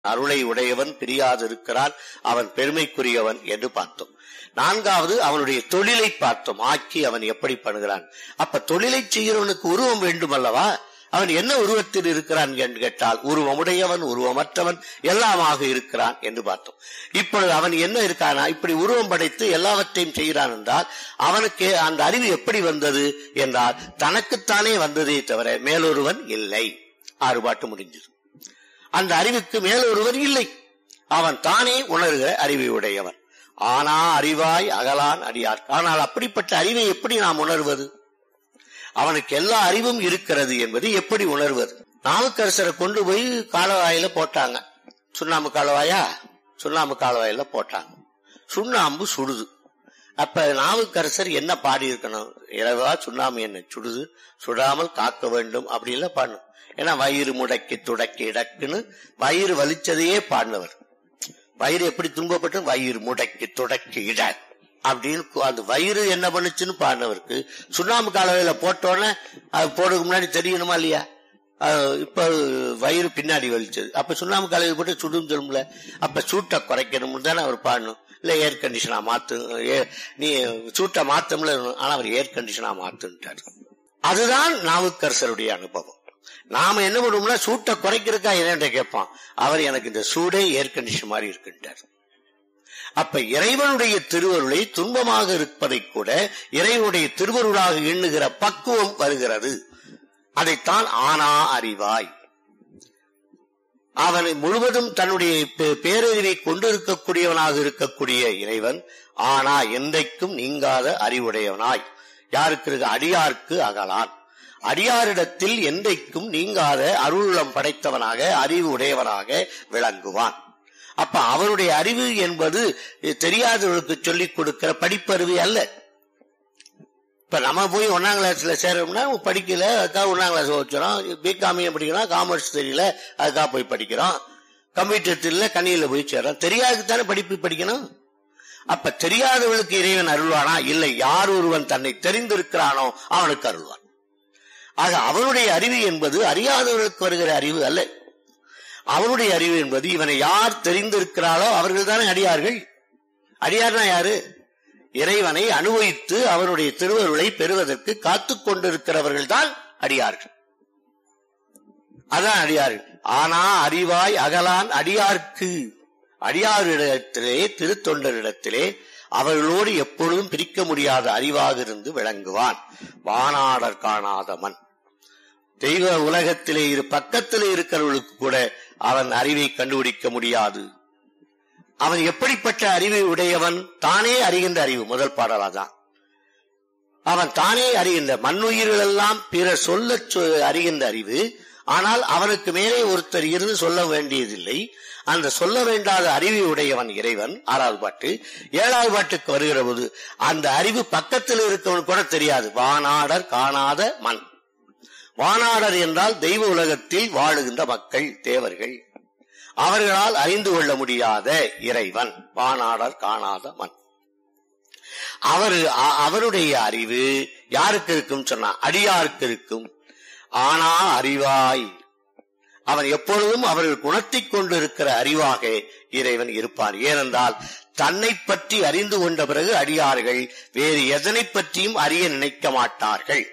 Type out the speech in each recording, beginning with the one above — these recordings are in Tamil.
அருளை உடையவன் பிரியாது இருக்கிறான் அவன் பெருமைக்குரியவன் என்று பார்த்தோம் நான்காவது அவனுடைய தொழிலை பார்த்தோம் ஆக்கி அவன் எப்படி பண்ணுகிறான் அப்ப தொழிலை செய்கிறவனுக்கு உருவம் வேண்டும் அல்லவா அவன் என்ன உருவத்தில் இருக்கிறான் என்று கேட்டால் உருவமுடையவன் உருவமற்றவன் எல்லாமாக இருக்கிறான் என்று பார்த்தோம் இப்பொழுது அவன் என்ன இருக்கானா இப்படி உருவம் படைத்து எல்லாவற்றையும் செய்கிறான் என்றால் அவனுக்கு அந்த அறிவு எப்படி வந்தது என்றால் தனக்குத்தானே வந்ததே தவிர மேலொருவன் இல்லை ஆறு பாட்டு முடிஞ்சது அந்த அறிவுக்கு மேலொருவர் இல்லை அவன் தானே உணர்கிற அறிவை உடையவன் ஆனா அறிவாய் அகலான் அடியார் ஆனால் அப்படிப்பட்ட அறிவை எப்படி நாம் உணர்வது அவனுக்கு எல்லா அறிவும் இருக்கிறது என்பது எப்படி உணர்வது நாவுக்கரசரை கொண்டு போய் காலவாயில போட்டாங்க சுண்ணாம்பு காலவாயா சுண்ணாம்பு காலவாயில போட்டாங்க சுண்ணாம்பு சுடுது அப்ப நாவுக்கரசர் என்ன பாடி இருக்கணும் இரவா சுண்ணாம்பு என்ன சுடுது சுடாமல் காக்க வேண்டும் அப்படின்லாம் பாடணும் ஏன்னா வயிறு முடக்கி துடக்கி இடக்குன்னு வயிறு வலிச்சதையே பாடினவர் வயிறு எப்படி துன்பப்பட்டு வயிறு முடக்கி துடக்கி இட அப்படின்னு அந்த வயிறு என்ன பண்ணுச்சுன்னு பாடினவருக்கு சுண்ணாம்பு காலவையில போட்டோன்னே அது போடுறதுக்கு முன்னாடி தெரியணுமா இல்லையா இப்ப வயிறு பின்னாடி வலிச்சது அப்ப சுண்ணாம்பு காலையில் போட்டு சுடும் சொல்லும்ல அப்ப சூட்டை குறைக்கணும்னு தானே அவர் பாடணும் இல்ல ஏர் கண்டிஷனா மாத்து நீ சூட்டை மாத்தம்ல ஆனா அவர் ஏர் கண்டிஷனா மாத்துட்டாரு அதுதான் நாவுக்கரசருடைய அனுபவம் நாம என்ன பண்ணுவோம்னா சூட்டை குறைக்கிறதுக்கா என்ன கேட்பான் அவர் எனக்கு இந்த சூடே ஏர் கண்டிஷன் மாதிரி இருக்குன்றார் அப்ப இறைவனுடைய திருவருளை துன்பமாக இருப்பதை கூட இறைவனுடைய திருவருளாக எண்ணுகிற பக்குவம் வருகிறது அதைத்தான் ஆனா அறிவாய் அவனை முழுவதும் தன்னுடைய பேரறிவை கொண்டிருக்கக்கூடியவனாக இருக்கக்கூடிய இறைவன் ஆனா என்றைக்கும் நீங்காத அறிவுடையவனாய் யாருக்கு இருக்கு அடியார்க்கு அகலான் அடியாரிடத்தில் என்றைக்கும் நீங்காத அருளம் படைத்தவனாக அறிவு உடையவனாக விளங்குவான் அப்ப அவருடைய அறிவு என்பது தெரியாதவர்களுக்கு சொல்லிக் கொடுக்கிற படிப்பறிவு அல்ல இப்ப நம்ம போய் ஒன்னாம் கிளாஸ்ல சேரோம்னா படிக்கல அதுக்காக ஒன்னாம் கிளாஸ் வச்சுறோம் பிகாமிய படிக்கிறோம் காமர்ஸ் தெரியல அதுக்காக போய் படிக்கிறோம் கம்ப்யூட்டர் தெரியல கணியில போய் சேர்றோம் தெரியாதுதானே படிப்பு படிக்கணும் அப்ப தெரியாதவர்களுக்கு இறைவன் அருள்வானா இல்லை யார் ஒருவன் தன்னை தெரிந்திருக்கிறானோ அவனுக்கு அருள்வான் ஆக அவனுடைய அறிவு என்பது அறியாதவர்களுக்கு வருகிற அறிவு அல்ல அவனுடைய அறிவு என்பது இவனை யார் தெரிந்திருக்கிறாளோ அவர்கள் தானே அடியார்கள் அடியார்னா யாரு இறைவனை அனுபவித்து அவருடைய திருவருளை பெறுவதற்கு காத்து கொண்டிருக்கிறவர்கள் தான் அடியார்கள் அதான் அடியார்கள் ஆனா அறிவாய் அகலான் அடியார்க்கு அடியாரிடத்திலே திருத்தொண்டரிடத்திலே அவர்களோடு எப்பொழுதும் பிரிக்க முடியாத அறிவாக இருந்து விளங்குவான் வானாடர் காணாதவன் தெய்வ உலகத்திலே இரு பக்கத்திலே இருக்கிறவர்களுக்கு கூட அவன் அறிவை கண்டுபிடிக்க முடியாது அவன் எப்படிப்பட்ட அறிவை உடையவன் தானே அறிகின்ற அறிவு முதல் பாடலாதான் அவன் தானே அறிகின்ற மண்ணுயிர்கள் எல்லாம் பிறர் சொல்ல அறிகின்ற அறிவு ஆனால் அவனுக்கு மேலே ஒருத்தர் இருந்து சொல்ல வேண்டியதில்லை அந்த சொல்ல வேண்டாத அறிவை உடையவன் இறைவன் ஆறாவது பாட்டு ஏழாவது பாட்டுக்கு வருகிற போது அந்த அறிவு பக்கத்தில் இருக்கவன் கூட தெரியாது வானாடர் காணாத மண் வானாடர் என்றால் தெய்வ உலகத்தில் வாழுகின்ற மக்கள் தேவர்கள் அவர்களால் அறிந்து கொள்ள முடியாத இறைவன் வானாடர் காணாத மண் அவர் அவருடைய அறிவு யாருக்கு இருக்கும் சொன்னா அடியாருக்கு இருக்கும் ஆனா அறிவாய் அவன் எப்பொழுதும் அவர்கள் குணர்த்திக் கொண்டிருக்கிற அறிவாக இறைவன் இருப்பார் ஏனென்றால் தன்னை பற்றி அறிந்து கொண்ட பிறகு அடியார்கள் வேறு எதனை பற்றியும் அறிய நினைக்க மாட்டார்கள்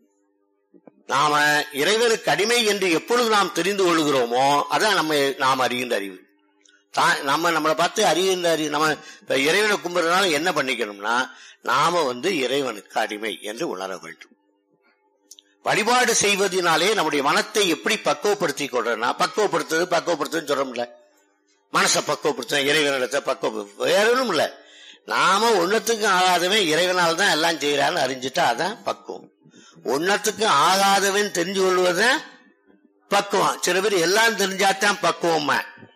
நாம இறைவனுக்கு அடிமை என்று எப்பொழுது நாம் தெரிந்து கொள்கிறோமோ அதான் நம்ம நாம் அறிகின்ற அறிவு நம்ம நம்மளை பார்த்து அறிகின்ற அறிவு நம்ம இப்ப இறைவனை கும்பிடுறதுனால என்ன பண்ணிக்கணும்னா நாம வந்து இறைவனுக்கு அடிமை என்று உணர வேண்டும் வழிபாடு செய்வதனாலே நம்முடைய மனத்தை எப்படி பக்குவப்படுத்தி கொள்றனா பக்குவப்படுத்துறது பக்குவப்படுத்துன்னு சொல்றோம்ல மனசை பக்குவப்படுத்த இறைவனிடத்தை பக்குவ வேற ஒன்றும் இல்ல நாம ஒன்னத்துக்கும் ஆகாதவன் இறைவனால் தான் எல்லாம் செய்யறான்னு அறிஞ்சிட்டா அதான் பக்குவம் ஒன்னத்துக்கும் ஆகாதவன் தெரிஞ்சு கொள்வது பக்குவம் சில பேர் எல்லாம் தெரிஞ்சாதான் பக்குவமா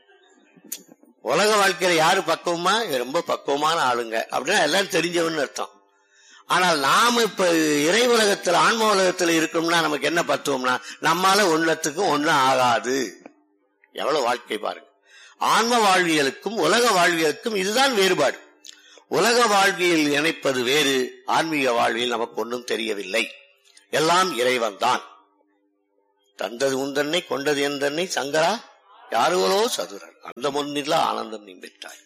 உலக வாழ்க்கையில யாரு பக்குவமா ரொம்ப பக்குவமான ஆளுங்க அப்படின்னா எல்லாம் தெரிஞ்சவன் அர்த்தம் ஆனால் நாம இப்ப இறை உலகத்துல ஆன்ம உலகத்துல இருக்கோம்னா நமக்கு என்ன பத்துவோம்னா நம்மால ஒன்னத்துக்கும் ஒன்னும் ஆகாது எவ்வளவு வாழ்க்கை பாருங்க ஆன்ம வாழ்வியலுக்கும் உலக வாழ்வியலுக்கும் இதுதான் வேறுபாடு உலக வாழ்வியல் இணைப்பது வேறு ஆன்மீக வாழ்வியல் நமக்கு ஒன்றும் தெரியவில்லை எல்லாம் இறைவன் தான் தந்தது உந்தன்னை கொண்டது எந்தன்னை சங்கரா யாருவரோ சதுரர் அந்த முன்னில ஆனந்தம் நீ பெற்றாய்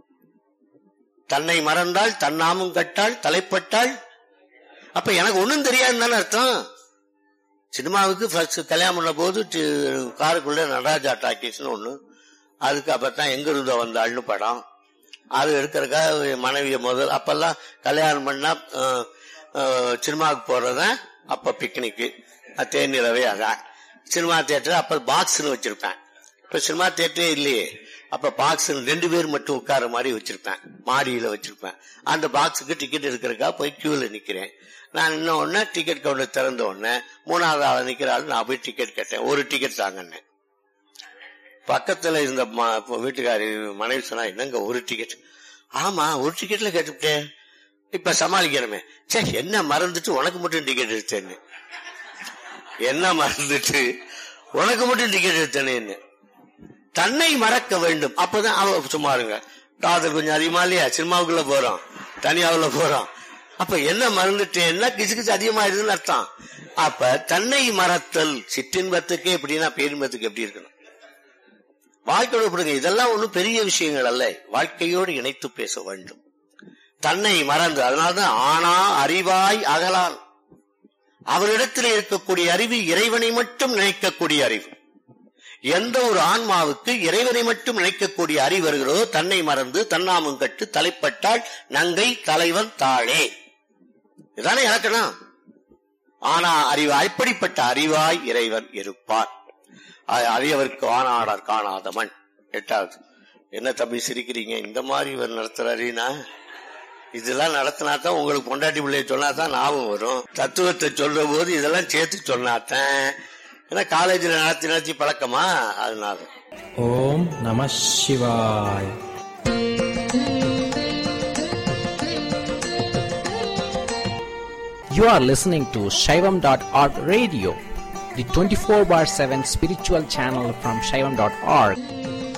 தன்னை மறந்தாள் தன்னாமும் கட்டாள் தலைப்பட்டாள் அப்ப எனக்கு ஒண்ணும் தெரியாதுன்னு தானே அர்த்தம் சினிமாவுக்கு ஃபர்ஸ்ட் கல்யாணம் பண்ண போது டி- காருக்குள்ள நடராஜா டாக்கீஸ்னு ஒண்ணு அதுக்கு அப்பதான் எங்க இருந்தோ வந்தாள்னு படம் அது எடுக்கிறதுக்காக மனைவிய முதல் அப்பெல்லாம் கல்யாணம் பண்ணா அஹ், அஹ், சினிமாவுக்கு போறதுதான் அப்ப பிக்னிக்கு தேனிலவே அதான் சினிமா தியேட்டர் அப்ப பாக்ஸ்னு வச்சிருப்பேன் இப்ப சினிமா தியேட்டரே இல்லையே அப்ப பாக்ஸ் ரெண்டு பேர் மட்டும் உட்கார மாதிரி வச்சிருப்பேன் மாடியில வச்சிருப்பேன் அந்த பாக்ஸுக்கு டிக்கெட் எடுக்கிறதுக்காக போய் கியூல நிக்கிறேன் நான் இன்னும் உடனே டிக்கெட் கவுண்டர் திறந்த உடனே மூணாவது ஆள் நிக்கிற ஆள் நான் போய் டிக்கெட் கேட்டேன் ஒரு டிக்கெட் தாங்கன்னு பக்கத்துல இருந்த ம- வீட்டுக்காரி மனைவி சொன்னா என்னங்க ஒரு டிக்கெட் ஆமா ஒரு டிக்கெட்ல கேட்டுவிட்டேன் இப்ப சமாளிக்கிறமே சே என்ன மறந்துட்டு உனக்கு மட்டும் டிக்கெட் எடுத்தேன்னு என்ன மறந்துட்டு உனக்கு மட்டும் டிக்கெட் எடுத்தேன்னு தன்னை மறக்க வேண்டும் அப்பதான் அவ சும்மா இருங்க காதல் கொஞ்சம் அதிகமா இல்லையா சினிமாவுக்குள்ள போறோம் தனியாவுல போறோம் அப்ப என்ன மறந்துட்டேன்னா கிசு கிசு அதிகமாயிருதுன்னு அர்த்தம் அப்ப தன்னை மறத்தல் சிற்றின்பத்துக்கு எப்படின்னா பேரின்பத்துக்கு எப்படி இருக்கணும் வாழ்க்கையோட விடுங்க இதெல்லாம் ஒண்ணும் பெரிய விஷயங்கள் அல்ல வாழ்க்கையோடு இணைத்து பேச வேண்டும் தன்னை மறந்து அதனால்தான் ஆனா அறிவாய் அகலான் அவரிடத்தில் இருக்கக்கூடிய அறிவு இறைவனை மட்டும் நினைக்கக்கூடிய அறிவு எந்த ஒரு ஆன்மாவுக்கு இறைவனை மட்டும் நினைக்கக்கூடிய அறிவு வருகிறதோ தன்னை மறந்து தன்னாமும் கட்டு தலைப்பட்டால் நங்கை தலைவன் தாளே இதானே இலக்கணம் ஆனா அறிவு அப்படிப்பட்ட அறிவாய் இறைவன் இருப்பார் அ- அறியவருக்கு ஆனாடார் காணாதவன் எட்டாவது என்ன தம்பி சிரிக்கிறீங்க இந்த மாதிரி இவர் நடத்துறாருன்னா இதெல்லாம் நடத்தினா தான் உங்களுக்கு பொண்டாட்டி பிள்ளைய சொன்னா தான் ஞாபகம் வரும் தத்துவத்தை சொல்ற போது இதெல்லாம் சேர்த்து சொன்னாதான் ஏன்னா காலேஜில் நடத்தி நடத்தி பழக்கமா அதனால ஓம் நம சிவாய் You are listening to Shaivam.org radio, the 24 bar 7 spiritual channel from Shaivam.org.